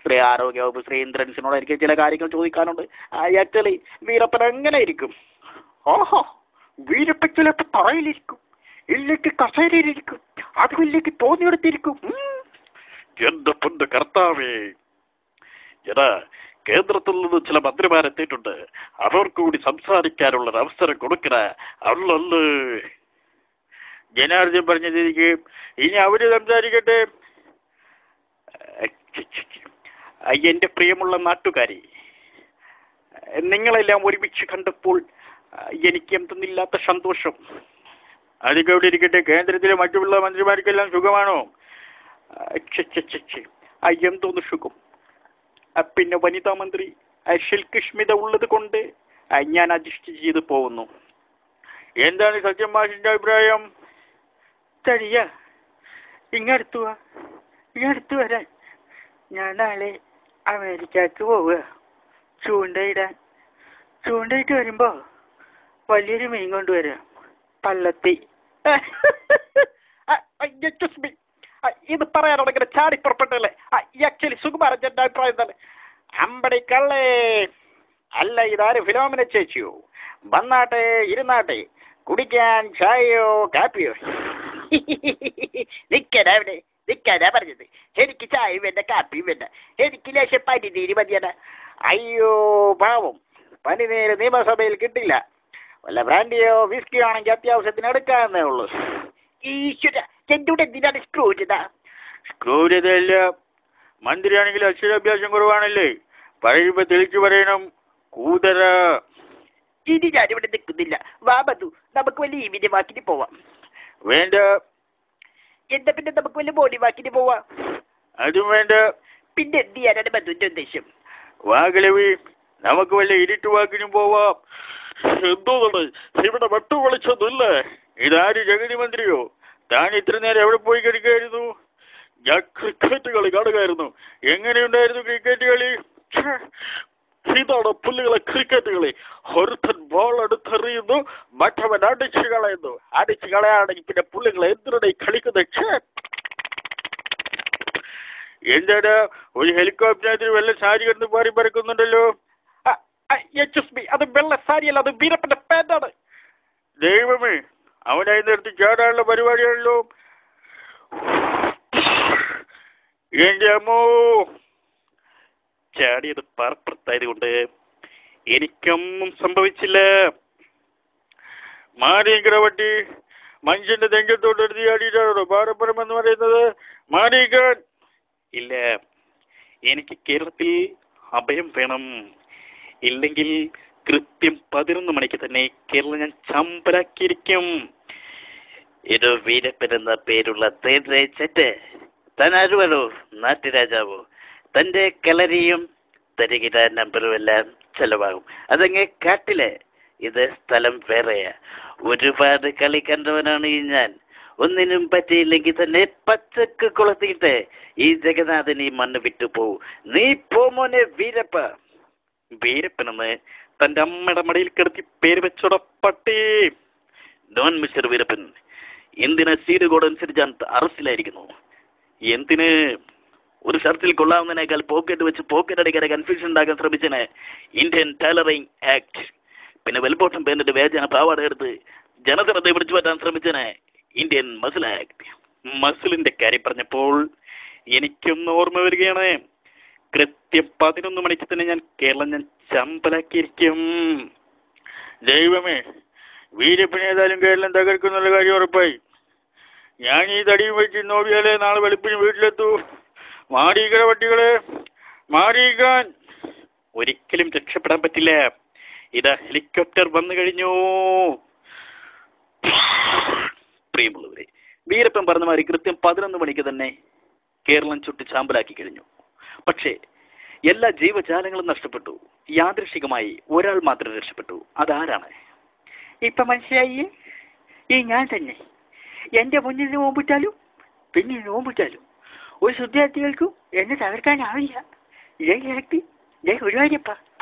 ശ്രീ ആരോഗ്യ വകുപ്പ് ശ്രീ ഇന്ദ്രൻസിനോട് എനിക്ക് ചില കാര്യങ്ങൾ ചോദിക്കാനുണ്ട് ആക്ച്വലി വീരപ്പൻ എങ്ങനെ ഇരിക്കും ഓഹോ വീരപ്പൻ ചിലപ്പോൾ തറയിലിരിക്കും ഇല്ലെങ്കിൽ കസേരയിലിരിക്കും അതുമില്ലെങ്കിൽ തോന്നിയെടുത്തിരിക്കും എന്റെ പൊന്ന് കർത്താവേ എടാ കേന്ദ്രത്തിൽ നിന്ന് ചില മന്ത്രിമാരെത്തിയിട്ടുണ്ട് അവർക്ക് കൂടി സംസാരിക്കാനുള്ള ഒരു അവസരം കൊടുക്കണ അല്ലല്ലേ ജനാർദ്ദൻ പറഞ്ഞതിരിക്കെ ഇനി അവര് സംസാരിക്കട്ടെ എന്റെ പ്രിയമുള്ള നാട്ടുകാരി നിങ്ങളെല്ലാം ഒരുമിച്ച് കണ്ടപ്പോൾ എനിക്ക് എന്തെന്നില്ലാത്ത സന്തോഷം അതൊക്കെ ഇവിടെ ഇരിക്കട്ടെ കേന്ദ്രത്തിലെ മറ്റുള്ള മന്ത്രിമാർക്കെല്ലാം സുഖമാണോ ഛെ, ഛെ, ഛെ, ഛെ. ആ, എന്തോന്ന് സുഖം ആ, പിന്നെ വനിതാ മന്ത്രി ശിൽകൃഷ്മിത ഉള്ളത് കൊണ്ട് ആ, ഞാൻ അഡ്ജസ്റ്റ് ചെയ്ത് പോകുന്നു എന്താണ് സത്യം മാഷിന്റെ അഭിപ്രായം തടിയ ഇങ്ങടുത്തു വാ ഇങ്ങടുത്തു വരാൻ ഞാൻ നാളെ അമേരിക്കക്ക് പോവുക ചൂണ്ടയിടാൻ ചൂണ്ടയിട്ട് വരുമ്പോ വലിയൊരു മീൻ കൊണ്ടുവരാം പള്ളത്തി Excuse me. ആ, ഇത് പറയാനുണ്ടെങ്കിൽ ചാടി പുറപ്പെട്ടല്ലേ ആക്ച്വലി സുകുമാരന്റെ അഭിപ്രായം എന്താണ് അമ്പടി കള്ളേ അല്ല ഇതാര് ഫിലോമിന ചേച്ചിയോ വന്നാട്ടെ ഇരുന്നാട്ടെ കുടിക്കാൻ ചായയോ കാപ്പിയോ നിക്കടാ അവിടെ നിക്കാനാ പറഞ്ഞത് എനിക്ക് ചായയും വേണ്ട കാപ്പിയും വേണ്ട എനിക്ക് ലേശം പനിനീര് മതിയടാ അയ്യോ പാവം പനിനീര് നിയമസഭയിൽ കിട്ടില്ല വല്ല ബ്രാൻഡിയോ വിസ്കിയോ ആണെങ്കിൽ അത്യാവശ്യത്തിന് എടുക്കാന്നേ ഉള്ളൂ ഈശ്വര ചെന്തൂടെ എന്തിനാണ് സ്ക്രൂ ചെയ്താ സ്ക്രൂ ചെയ്തല്ല മന്ത്രിയാണെങ്കിൽ അക്ഷരാഭ്യാസം കുറവാണല്ലേ പറയുമ്പോ തെളിച്ചു പറയണം കൂതര ഇനി ഞാനിവിടെ നിൽക്കുന്നില്ല വാ ബന്ധു നമുക്ക് വലിയ ഈവിന്റെ വാക്കിന് പോവാം വേണ്ട എന്താ പിന്നെ നമുക്ക് വല്ല ബോഡി വാക്കിന് പോവാം അതും വേണ്ട പിന്നെ എന്ത് ചെയ്യാനാണ് ബന്ധുവിന്റെ ഉദ്ദേശം വാഗലവി നമുക്ക് വല്ല ഇരുട്ട് വാക്കിനും പോവാം എന്തോന്നാണ് ഇവിടെ വട്ടു വിളിച്ചൊന്നുമില്ലേ ഇതാര് ജഗതി മന്ത്രിയോ താൻ ഇത്ര നേരം എവിടെ പോയി കിടക്കായിരുന്നു ഞാൻ ക്രിക്കറ്റ് കളി കാണുകയായിരുന്നു എങ്ങനെയുണ്ടായിരുന്നു ക്രിക്കറ്റ് കളി ഛെ, ഇതാണ് പുല്ലുകളെ ക്രിക്കറ്റ് കളി ഒരുത്തൻ ബോൾ എടുത്തെറിയുന്നു മറ്റവൻ അടിച്ചു കളയുന്നു അടിച്ചു കളയാണെങ്കിൽ പിന്നെ പുല്ലുകളെ എന്തിനാണ് ഈ കളിക്കുന്നത് ഛെ. എന്താണ് ഒരു ഹെലികോപ്റ്ററിനകത്ത് വെള്ള സാരി കിടന്ന് പാറി പറക്കുന്നുണ്ടല്ലോ എച്ച് ബി അത് വെള്ള സാരിയല്ല അത് വീരപ്പന്റെ പാന്റാണ് ദൈവമേ അവനായി നിർത്തി ചാടാനുള്ള പരിപാടിയാണല്ലോ എന്റെ അമ്മോ ചാടിയത് പറപ്പുറത്തായത് കൊണ്ട് എനിക്കൊന്നും സംഭവിച്ചില്ല മാറിയങ്കര വട്ടി മനുഷ്യന്റെ നെഞ്ചത്തോട്ട് എടുത്ത് ചാടിയിട്ടാണോ പാറപ്പുറം എന്ന് പറയുന്നത് മാറിയിക്കാൻ ഇല്ല എനിക്ക് കേരളത്തിൽ അഭയം വേണം ഇല്ലെങ്കിൽ കൃത്യം പതിനൊന്ന് മണിക്ക് തന്നെ കേരളം ഞാൻ ചമ്പലാക്കിയിരിക്കും ഇത് വീരപ്പൻ എന്ന പേരുള്ള തേൻറേച്ചറ്റ് താൻ ആരുവല്ലോ നാട്ടുരാജാവോ തന്റെ കളരിയും തരികിട നമ്പറും എല്ലാം ചെലവാകും അതങ്ങ് കാട്ടില് ഇത് സ്ഥലം വേറെയാ ഒരുപാട് കളി കണ്ടവനാണ് ഈ ഞാൻ ഒന്നിനും പറ്റിയില്ലെങ്കിൽ തന്നെ പച്ചക്ക് കൊളുത്തിയിട്ട് ഈ ജഗന്നാഥൻ ഈ മണ്ണ് വിട്ടു പോവും നീ പോമോനെ വീരപ്പ വീരപ്പനെന്ന് തന്റെ അമ്മയുടെ മടിയിൽ കിടത്തി പേര് വെച്ചോട പട്ടി നോൺ മിസ്റ്റർ വീരപ്പൻ എന്തിന് സീഡ് കോഡ് അനുസരിച്ച് ഞാൻ അറസ്റ്റിലായിരിക്കുന്നു എന്തിന് ഒരു ഷർട്ടിൽ കൊള്ളാവുന്നതിനേക്കാൾ പോക്കറ്റ് വെച്ച് പോക്കറ്റ് അടിക്കാൻ കൺഫ്യൂഷൻ ഉണ്ടാക്കാൻ ശ്രമിച്ചന് ഇന്ത്യൻ ടൈലറിംഗ് ആക്ട് പിന്നെ വെൽബോട്ടം പേരിന്റെ വേജന പാവാട എടുത്ത് ജനശ്രദ്ധ പിടിച്ചു പറ്റാൻ ശ്രമിച്ചന് ഇന്ത്യൻ മസിൽ ആക്ട് മസിലിന്റെ കാര്യം പറഞ്ഞപ്പോൾ എനിക്കൊന്ന് ഓർമ്മ വരികയാണ് കൃത്യം പതിനൊന്ന് മണിക്ക് തന്നെ ഞാൻ കേരളം ഞാൻ ചമ്പലാക്കിയിരിക്കും ദൈവമേ വീരപ്പനെ ഏതായാലും കേരളം തകർക്കുന്നുള്ള കാര്യം ഉറപ്പായി ഞാൻ ഈ തടിയും വെച്ച് നോക്കിയാലേ നാളെ വെളുപ്പിന് വീട്ടിലെത്തൂ മാറിയിക്കണ പട്ടികളെ മാറിയിക്കാൻ ഒരിക്കലും രക്ഷപ്പെടാൻ പറ്റില്ല ഇതാ ഹെലികോപ്റ്റർ വന്നു കഴിഞ്ഞു പ്രിയമുള്ളവരെ വീരപ്പൻ പറഞ്ഞ മാതിരി കൃത്യം പതിനൊന്ന് മണിക്ക് തന്നെ കേരളം ചുട്ട് ചാമ്പലാക്കി കഴിഞ്ഞു പക്ഷേ എല്ലാ ജീവജാലങ്ങളും നഷ്ടപ്പെട്ടു യാദൃശികമായി ഒരാൾ മാത്രം രക്ഷപ്പെട്ടു അതാരാണ് ഇപ്പൊ മനസ്സിലായി ഈ ഞാൻ തന്നെ എന്റെ മുന്നിൽ നോമ്പിട്ടാലും പിന്നെ നോമ്പിട്ടാലും ഒരു ശുദ്ധാർത്ഥികൾക്കും എന്നെ തകർക്കാനാവില്ല ജയ് ശക്തി ജയ് ഗുരുവായൂരപ്പ